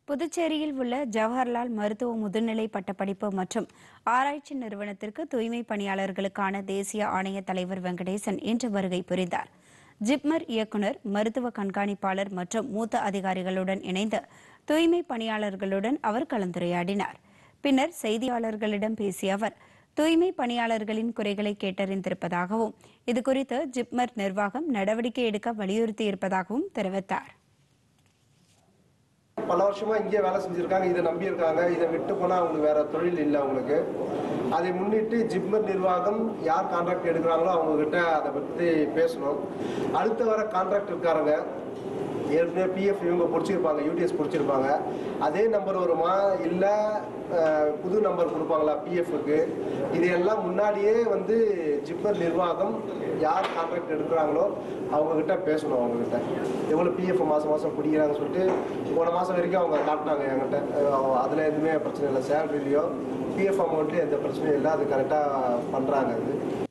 புதுச்சேரியில் உள்ள ஜவஹர்லால் மருத்துவ முதுநிலை பட்டப்படிப்பு மற்றும் ஆராய்ச்சி நிறுவனத்திற்கு தூய்மை பணியாளர்களுக்கான தேசிய ஆணைய தலைவர் வெங்கடேசன் இன்று வருகை புரிந்தார் ஜிப்மர் இயக்குநர் மருத்துவ கண்காணிப்பாளர் மற்றும் மூத்த அதிகாரிகளுடன் இணைந்து தூய்மை பணியாளர்களுடன் அவர் கலந்துரையாடினார் பின்னர் செய்தியாளர்களிடம் பேசிய அவர் தூய்மை பணியாளர்களின் குறைகளை கேட்டறிந்திருப்பதாகவும் இதுகுறித்து ஜிப்மர் நிர்வாகம் நடவடிக்கை எடுக்க வலியுறுத்தியிருப்பதாகவும் தெரிவித்தார் பல வருஷமா இங்கே வேலை செஞ்சிருக்காங்க இதை நம்பி இருக்காங்க இதை விட்டு போனா அவங்களுக்கு வேற தொழில் இல்லை அவங்களுக்கு அதை முன்னிட்டு ஜிப்மர் நிர்வாகம் யார் கான்ட்ராக்ட் எடுக்கிறாங்களோ அவங்க கிட்ட அதை பற்றி பேசணும் அடுத்து வர கான்ட்ராக்டர்காரங்க ஏற்கனவே பிஎஃப் இவங்க பிடிச்சிருப்பாங்க யூடிஎஸ் பிடிச்சிருப்பாங்க அதே நம்பர் வருமா இல்லை புது நம்பர் கொடுப்பாங்களா பிஎஃப்க்கு இதையெல்லாம் முன்னாடியே வந்து ஜிப்மர் நிர்வாகம் யார் கான்ட்ராக்ட் எடுக்கிறாங்களோ அவங்கக்கிட்ட பேசணும் அவங்கக்கிட்ட எவ்வளோ பிஎஃப் மாதம் மாதம் பிடிக்கிறாங்கன்னு சொல்லிட்டு போன மாதம் வரைக்கும் அவங்க காட்டினாங்க என்கிட்ட அதில் எதுவுமே பிரச்சனை இல்லை சேலரிலையோ பிஎஃப் அமௌண்ட்லேயும் எந்த பிரச்சனையும் இல்லை அது கரெக்டாக பண்ணுறாங்க அது